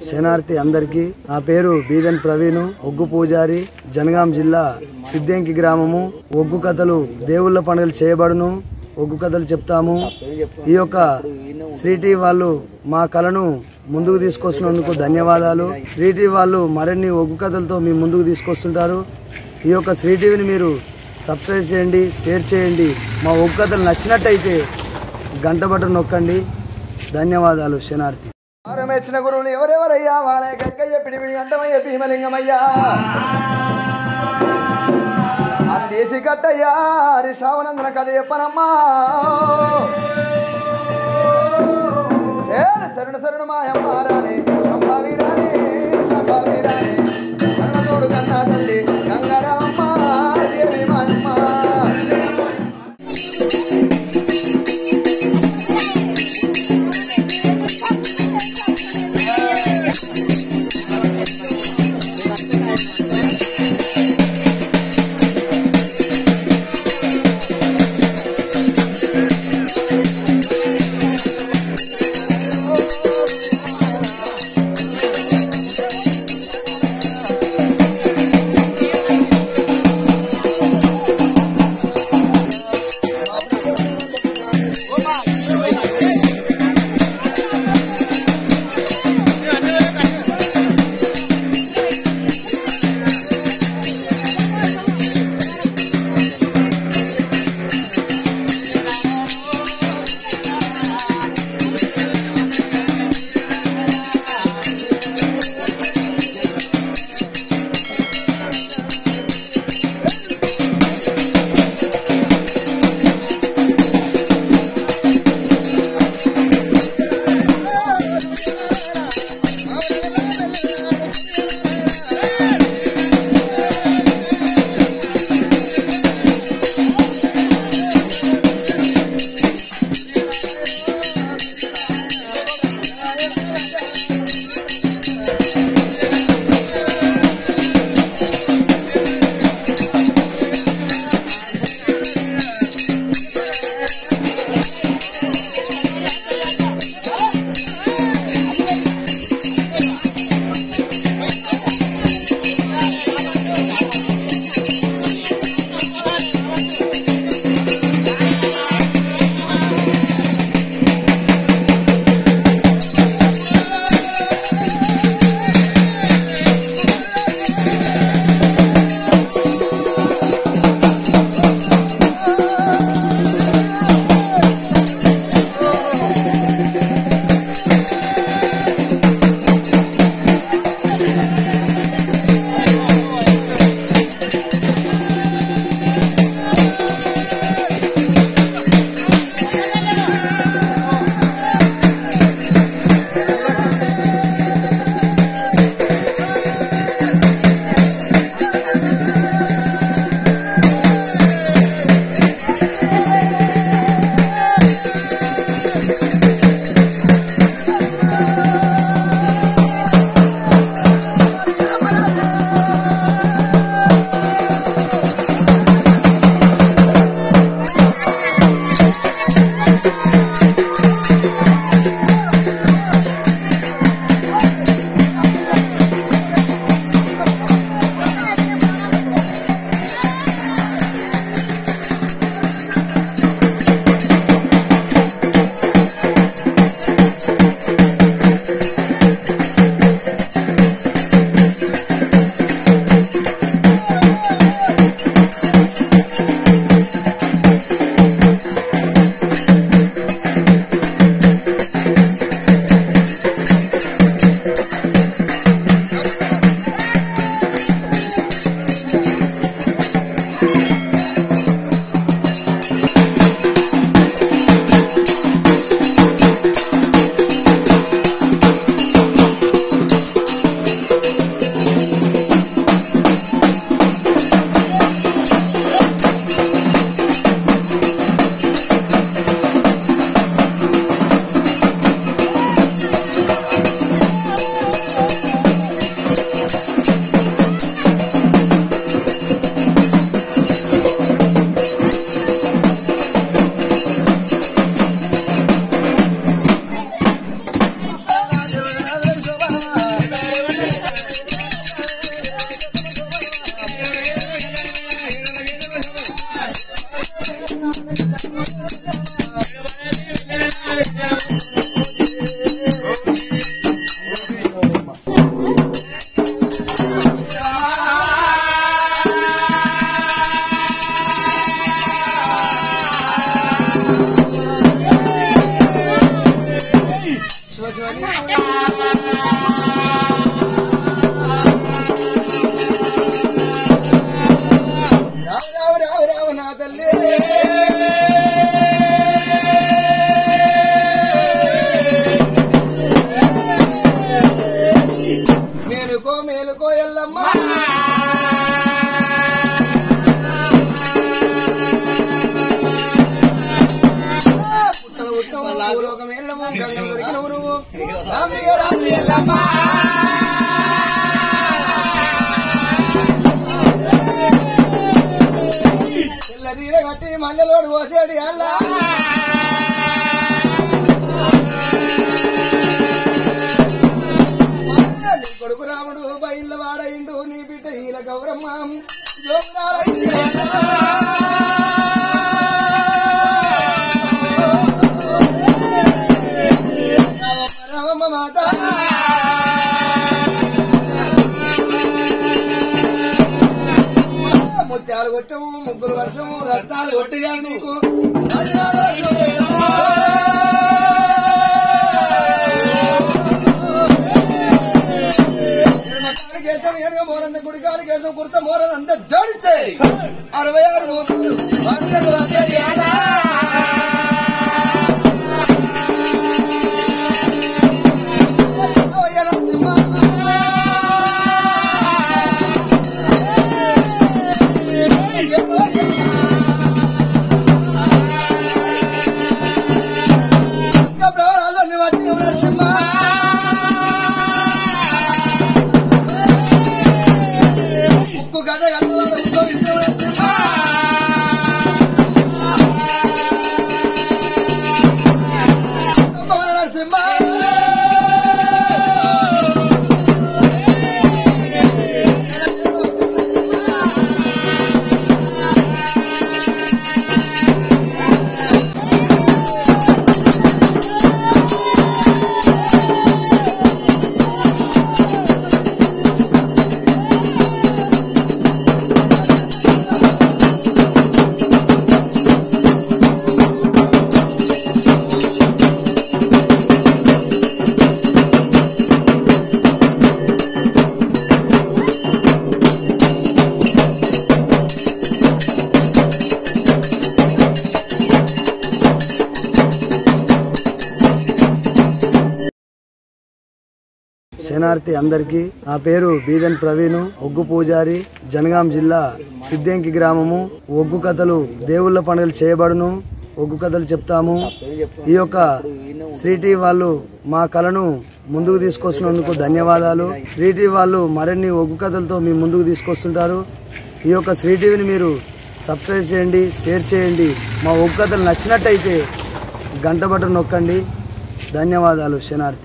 శనార్థి అందరికీ నా పేరు బీదన్ ప్రవీణ్ ఒగ్గు పూజారి జనగాం జిల్లా సిద్దేంకి గ్రామము ఒగ్గు కథలు దేవుళ్ళ పండుగలు చేయబడును ఒగ్గు కథలు చెప్తాము ఈ యొక్క శ్రీటీ వాళ్ళు మా కళను ముందుకు తీసుకొస్తున్నందుకు ధన్యవాదాలు శ్రీటీ వాళ్ళు మరిన్ని ఒగ్గు కథలతో మీ ముందుకు తీసుకొస్తుంటారు ఈ యొక్క శ్రీటీవీని మీరు సబ్స్క్రైబ్ చేయండి షేర్ చేయండి మా ఒగ్గు కథలు నచ్చినట్టయితే గంట బటన్ నొక్కండి ధన్యవాదాలు శనార్థి మెచ్చిన గురువులు ఎవరెవరయ్యా వాళ్ళ గంగయ్య పిడిపిడి అంటమయ్య భీమలింగమయ్యా అందేసి కట్టయ్యా హరి శ్రావనందన కథ చెప్పనమ్మా చేర శరణు శరణు మాయమ్మ రాని సంభావి రాని సంభావి రాని కన్నతోడు కన్నా తల్లి గంగారామమ్మ దేవి మాయమ్మ మేలుకో మేలుకో ఎల్లమ్మ పుట్టలు పుట్టినవు భూలోకం ఎల్లము గంగలు దొరికినవు నువ్వు రామయ్య రామయ్య ఎల్లమ్మ తెల్లదీర కట్టి మల్లెలోడు పోసేడు అల్లా నీ కొడుకు రాముడు బయళ్ళ వాడయిండు నీ బిడ్డ ఈల గౌరమ్మ జోగురాలైంది రామమ్మ మాత ముత్యాలు కొట్టము ముగ్గురు వర్షము రత్నాలు కొట్టిగా నీకు కేశం ఎరుగ మోరంద గుడికాలు కేశం కుర్త మోరదంత జోడిస్తే అరవై ఆరు మూతులు వందలు వందలు ఎలా? ఓ నరసింహ. ఇంకా ప్రాణాలన్నీ వచ్చిన నరసింహ ఉక్కు కథ కథ నరసింహ అమ్మ నరసింహ శనార్థి అందరికీ నా పేరు బీదన్ ప్రవీణ్ ఒగ్గు పూజారి జనగాం జిల్లా సిద్దేంకి గ్రామము ఒగ్గు కథలు దేవుళ్ళ పండుగలు చేయబడును ఒగ్గు కథలు చెప్తాము ఈ యొక్క శ్రీటీ వాళ్ళు మా కళను ముందుకు తీసుకొస్తున్నందుకు ధన్యవాదాలు శ్రీటీ వాళ్ళు మరిన్ని ఒగ్గు కథలతో మీ ముందుకు తీసుకొస్తుంటారు ఈ యొక్క శ్రీటీవీని మీరు సబ్స్క్రైబ్ చేయండి షేర్ చేయండి మా ఒగ్గు కథలు నచ్చినట్టయితే గంట బటన్ నొక్కండి ధన్యవాదాలు శనార్థి